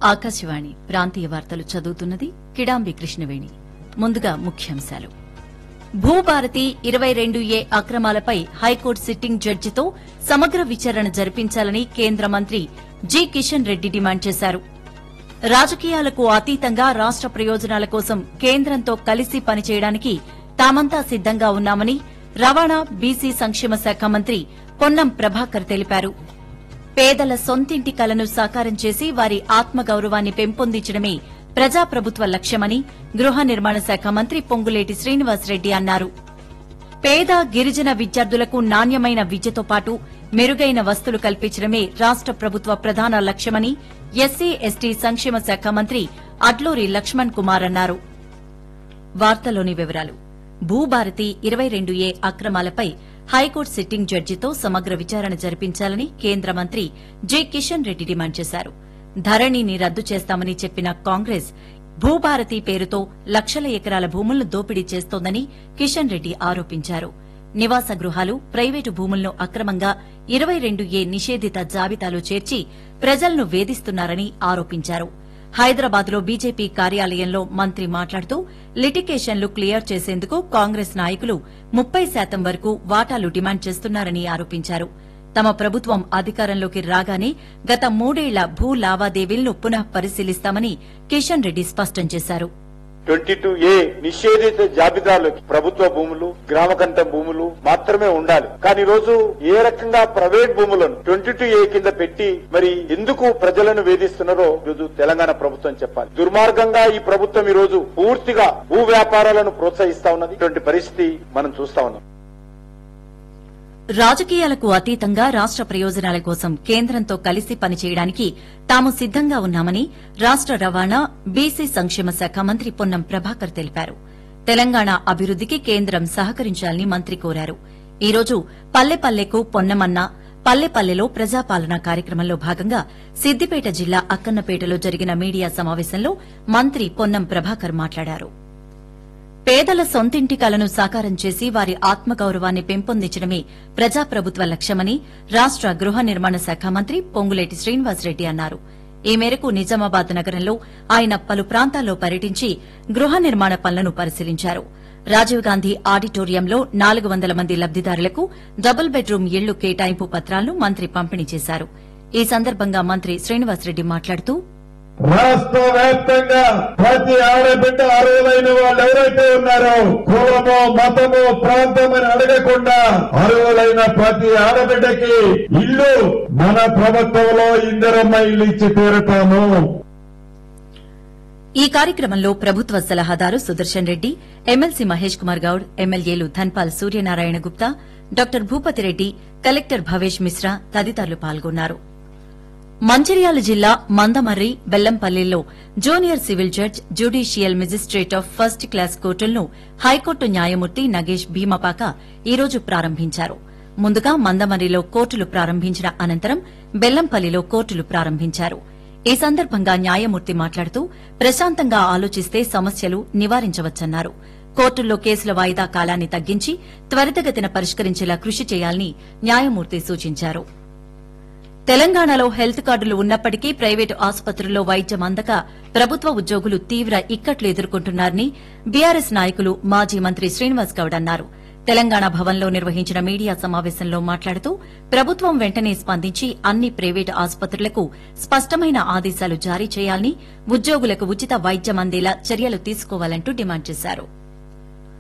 ఆకాశవాణి ప్రాంతీయ వార్తలు చదువుతున్నది కిడాంబి కృష్ణవేణి ముందుగా ముఖ్యాంశాలు భూభారతి ఇరవై రెండు ఏ అక్రమాలపై హైకోర్టు సిట్టింగ్ జడ్జితో సమగ్ర విచారణ జరిపించాలని కేంద్ర మంత్రి జి కిషన్ రెడ్డి డిమాండ్ చేశారు రాజకీయాలకు అతీతంగా రాష్ట ప్రయోజనాల కోసం కేంద్రంతో కలిసి పనిచేయడానికి తామంతా సిద్దంగా ఉన్నామని రవాణా బీసీ సంక్షేమ శాఖ మంత్రి పొన్నం ప్రభాకర్ తెలిపారు పేదల సొంతింటి కలను సాకారం చేసి వారి ఆత్మగౌరవాన్ని పెంపొందించడమే ప్రజాప్రభుత్వ లక్ష్యమని గృహ నిర్మాణ శాఖ మంత్రి పొంగులేటి శ్రీనివాసరెడ్డి అన్నారు పేద గిరిజన విద్యార్థులకు నాణ్యమైన విద్యతో పాటు మెరుగైన వస్తువులు కల్పించడమే రాష్ట ప్రభుత్వ ప్రధాన లక్ష్యమని ఎస్సీ ఎస్టీ సంక్షేమ శాఖ మంత్రి అడ్లూరి లక్ష్మణ్ కుమార్ అన్నారు వార్తలోని వివరాలు భూభారతి ఇరవై రెండు ఏ అక్రమాలపై హైకోర్టు సిట్టింగ్ జడ్జితో సమగ్ర విచారణ జరిపించాలని కేంద్ర మంత్రి జె కిషన్ రెడ్డి డిమాండ్ చేశారు ధరణిని రద్దు చేస్తామని చెప్పిన కాంగ్రెస్ భూభారతి పేరుతో లక్షల ఎకరాల భూములను దోపిడీ చేస్తోందని కిషన్ రెడ్డి ఆరోపించారు నివాస గృహాలు ప్రైవేటు భూములను అక్రమంగా ఇరవై రెండు ఏ నిషేధిత జాబితాలో చేర్చి ప్రజలను వేధిస్తున్నారని ఆరోపించారు హైదరాబాద్లో బీజేపీ కార్యాలయంలో మంత్రి మాట్లాడుతూ లిటికేషన్లు క్లియర్ చేసేందుకు కాంగ్రెస్ నాయకులు ముప్పై శాతం వరకు వాటాలు డిమాండ్ చేస్తున్నారని ఆరోపించారు తమ ప్రభుత్వం అధికారంలోకి రాగానే గత మూడేళ్ల భూ లావాదేవీలను పునః పరిశీలిస్తామని కిషన్ రెడ్డి స్పష్టం చేశారు ట్వంటీ టూ ఏ నిషేధిత జాబితాలోకి ప్రభుత్వ భూములు గ్రామకంఠ భూములు మాత్రమే ఉండాలి కానీ ఈ రోజు ఏ రకంగా ప్రైవేట్ భూములను ట్వంటీ టూ ఏ కింద పెట్టి మరి ఎందుకు ప్రజలను వేధిస్తున్నారో ఈరోజు తెలంగాణ ప్రభుత్వం చెప్పాలి దుర్మార్గంగా ఈ ప్రభుత్వం ఈ రోజు పూర్తిగా భూ వ్యాపారాలను ప్రోత్సహిస్తా ఉన్నది ఇటువంటి పరిస్థితి మనం చూస్తా ఉన్నాం రాజకీయాలకు అతీతంగా రాష్ట ప్రయోజనాల కోసం కేంద్రంతో కలిసి పనిచేయడానికి తాము సిద్దంగా ఉన్నామని రాష్ట రవాణా బీసీ సంక్షేమ శాఖ మంత్రి పొన్నం ప్రభాకర్ తెలిపారు తెలంగాణ అభివృద్దికి కేంద్రం సహకరించాలని మంత్రి కోరారు ఈ రోజు పల్లెపల్లెకు పొన్నమన్న పల్లెపల్లెలో ప్రజాపాలన కార్యక్రమంలో భాగంగా సిద్దిపేట జిల్లా అక్కన్నపేటలో జరిగిన మీడియా సమావేశంలో మంత్రి పొన్నం ప్రభాకర్ మాట్లాడారు పేదల సొంతింటి కలను సాకారం చేసి వారి ఆత్మగౌరవాన్ని పెంపొందించడమే ప్రజాప్రభుత్వ లక్ష్యమని రాష్ట గృహ నిర్మాణ శాఖ మంత్రి పొంగులేటి శ్రీనివాసరెడ్డి అన్నారు ఈ మేరకు నిజామాబాద్ నగరంలో ఆయన పలు ప్రాంతాల్లో పర్యటించి గృహ నిర్మాణ పనులను పరిశీలించారు రాజీవ్ గాంధీ ఆడిటోరియంలో నాలుగు వందల మంది లబ్దిదారులకు డబుల్ బెడ్రూమ్ ఇళ్లు కేటాయింపు పత్రాలను మంత్రి పంపిణీ చేశారు ఈ సందర్భంగా మంత్రి శ్రీనివాసరెడ్డి మాట్లాడుతూ రాష్ట్ర వ్యాప్తంగా ప్రతి ఆడబిడ్డ అర్హులైన వాళ్ళు ఎవరైతే ఉన్నారో కులమో మతమో ప్రాంతం అని అడగకుండా అర్హులైన ప్రతి ఆడబిడ్డకి ఇల్లు మన ప్రభుత్వంలో ఇందిరమ్మ ఇల్లు ఇచ్చి తీరుతాము ఈ కార్యక్రమంలో ప్రభుత్వ సలహాదారు సుదర్శన్ రెడ్డి ఎమ్మెల్సీ మహేష్ కుమార్ గౌడ్ ఎమ్మెల్యేలు ధన్పాల్ సూర్యనారాయణ గుప్తా డాక్టర్ భూపతి రెడ్డి కలెక్టర్ భవేష్ మిశ్రా తదితరులు పాల్గొన్నారు మంచిర్యాల జిల్లా మందమర్రి బెల్లంపల్లిలో junior civil judge judicial magistrate of first class కోర్టులను హైకోర్టు న్యాయమూర్తి నగేష్ భీమపాక ఈ రోజు ప్రారంభించారు ముందుగా మందమర్రిలో కోర్టులు ప్రారంభించిన అనంతరం బెల్లంపల్లిలో కోర్టులు ప్రారంభించారు ఈ సందర్భంగా న్యాయమూర్తి మాట్లాడుతూ ప్రశాంతంగా ఆలోచిస్తే సమస్యలు నివారించవచ్చన్నారు కోర్టుల్లో కేసుల వాయిదా కాలాన్ని తగ్గించి త్వరితగతిన పరిష్కరించేలా కృషి చేయాలని న్యాయమూర్తి సూచించారు తెలంగాణలో హెల్త్ కార్డులు ఉన్నప్పటికీ ప్రైవేటు ఆసుపత్రుల్లో వైద్యం అందక ప్రభుత్వ ఉద్యోగులు తీవ్ర ఇక్కట్లు ఎదుర్కొంటున్నారని బీఆర్ఎస్ నాయకులు మాజీ మంత్రి శ్రీనివాస్ గౌడ్ అన్నారు తెలంగాణ భవన్లో నిర్వహించిన మీడియా సమావేశంలో మాట్లాడుతూ ప్రభుత్వం వెంటనే స్పందించి అన్ని ప్రైవేటు ఆసుపత్రులకు స్పష్టమైన ఆదేశాలు జారీ చేయాలని ఉద్యోగులకు ఉచిత వైద్యం అందేలా చర్యలు తీసుకోవాలంటూ డిమాండ్ చేశారు